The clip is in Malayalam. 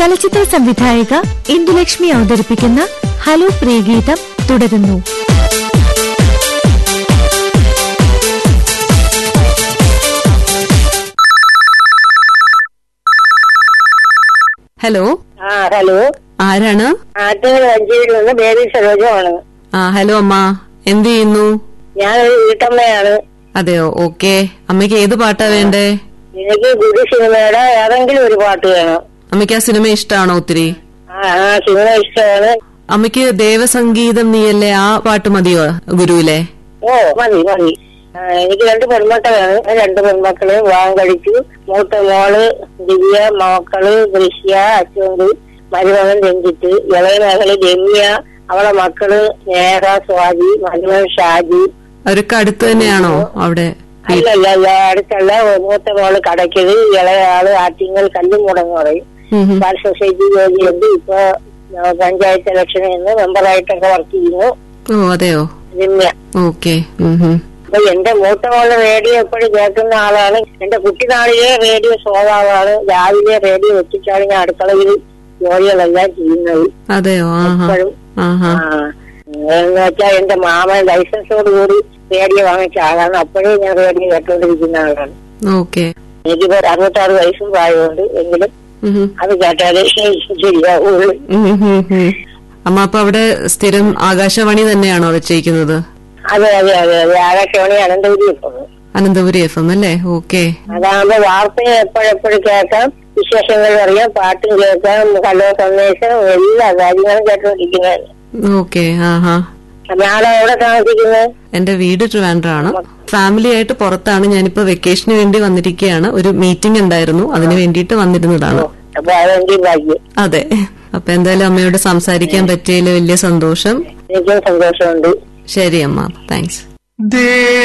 ചലച്ചിത്ര സംവിധായിക ഇന്ദുലക്ഷ്മി അവതരിപ്പിക്കുന്ന ഹലോ പ്രിയഗീതം തുടരുന്നു ഹലോ ആ ഹലോ ആരാണ് ആറ്റുകൾ അഞ്ചേരിയിൽ നിന്ന് ബേബി സരോജമാണ് ആ ഹലോ അമ്മ എന്ത് ചെയ്യുന്നു ഞാനൊരു വീട്ടമ്മയാണ് അതെയോ ഓക്കെ അമ്മയ്ക്ക് ഏത് പാട്ടാ വേണ്ടേ എനിക്ക് ഗുരു സിനിമയുടെ ഏതെങ്കിലും ഒരു പാട്ട് വേണം അമ്മയ്ക്ക് ആ സിനിമ ഇഷ്ടമാണോ ഒത്തിരി ആ ആ സിനിമ ഇഷ്ടമാണ് അമ്മയ്ക്ക് ദേവസംഗീതം നീയല്ലേ ആ പാട്ട് മതിയോ ഗുരുവിലെ ഓ മതി മതി ആ, എനിക്ക് രണ്ട് പെൺമക്കളാണ് രണ്ട് പെൺമക്കള് വിവാഹം കഴിച്ചു മൂത്ത മോള് ദിവ്യ മക്കള് ദൃശ്യ അച്ചുണ്ട് മരുമകൻ രഞ്ജിത്ത് ഇളയ മകള് രമ്യ അവളെ മക്കള് സ്നേഹ സ്വാതി മരുമകൻ ഷാജി അവരൊക്കെ അടുത്ത് തന്നെയാണോ അവിടെ അല്ലല്ല അല്ല, അടുത്തുള്ള മൂത്ത മോള് കടയ്ക്കത് ഇളയ ആള് ആറ്റിങ്ങൽ കല്ലുമുടങ്ങ് പറയും ഉം ഉം. ബാൽ സൊസൈറ്റി ജോലിയുണ്ട് ഇപ്പൊ ആ, പഞ്ചായത്ത് ഇലക്ഷനിൽ നിന്ന് മെമ്പറായിട്ടൊക്കെ വർക്ക് ചെയ്യുന്നു ഓ അതെയോ രമ്യ ഓക്കെ ഉം ഉം. അപ്പൊ എന്റെ മൂത്ത മോള് റേഡിയോ എപ്പോഴും കേൾക്കുന്ന ആളാണ് എന്റെ കുട്ടിനാളിലെ റേഡിയോ ശ്രോതാവാണ് രാവിലെ റേഡിയോ വെച്ചിട്ടാണ് ഞാൻ അടുക്കളയിൽ ജോലികളെല്ലാം ചെയ്യുന്നത് അതെയോ ആഹാ എപ്പോഴും ആഹാ ആ എന്ന് വെച്ചാൽ എന്റെ മാമൻ ലൈസൻസോട് കൂടി റേഡിയോ വാങ്ങിച്ച ആളാണ് അപ്പോഴേ ഞാൻ റേഡിയോ കേട്ടോണ്ടിരിക്കുന്ന ആളാണ് ഓക്കെ എനിക്കിപ്പോ അറുപത്താറ് വയസ്സും പ്രായമുണ്ട് എങ്കിലും ഉം ഉം. അത് കേട്ടാലേ ശരിയാവുള്ളൂ ഉം ഉം ഉം. അമ്മ അപ്പൊ അവിടെ സ്ഥിരം ആകാശവാണി തന്നെയാണോ വെച്ചേക്കുന്നത് അതെ അതെ അതെ അതെ ആകാശവാണി അനന്തപുരി ഇപ്പോൾ അനന്തപുരി എഫ് എം അല്ലേ ഓക്കെ അതാകുമ്പോ വാർത്തയും എപ്പോഴെപ്പോഴും കേൾക്കാം വിശേഷങ്ങൾ അറിയാം പാട്ടും കേൾക്കാം ഹലോ സന്ദേശം എല്ലാ കാര്യങ്ങളും കേട്ടോണ്ടിരിക്കുന്നത് ഓക്കെ ആഹാ നാളെ എവിടെ താമസിക്കുന്നത് എന്റെ വീട് ട്രിവാൻഡ്രാണ് ഫാമിലി ആയിട്ട് പുറത്താണ് ഞാനിപ്പോ വെക്കേഷന് വേണ്ടി വന്നിരിക്കുകയാണ് ഒരു മീറ്റിംഗ് ഉണ്ടായിരുന്നു അതിന് വേണ്ടിയിട്ട് വന്നിരുന്നതാണ് അപ്പൊ അതെന്റെ ഭാഗ്യം അതെ അപ്പൊ എന്തായാലും അമ്മയോട് സംസാരിക്കാൻ പറ്റിയതിൽ വലിയ സന്തോഷം എനിക്കും സന്തോഷമുണ്ട് ശരി അമ്മ താങ്ക്സ്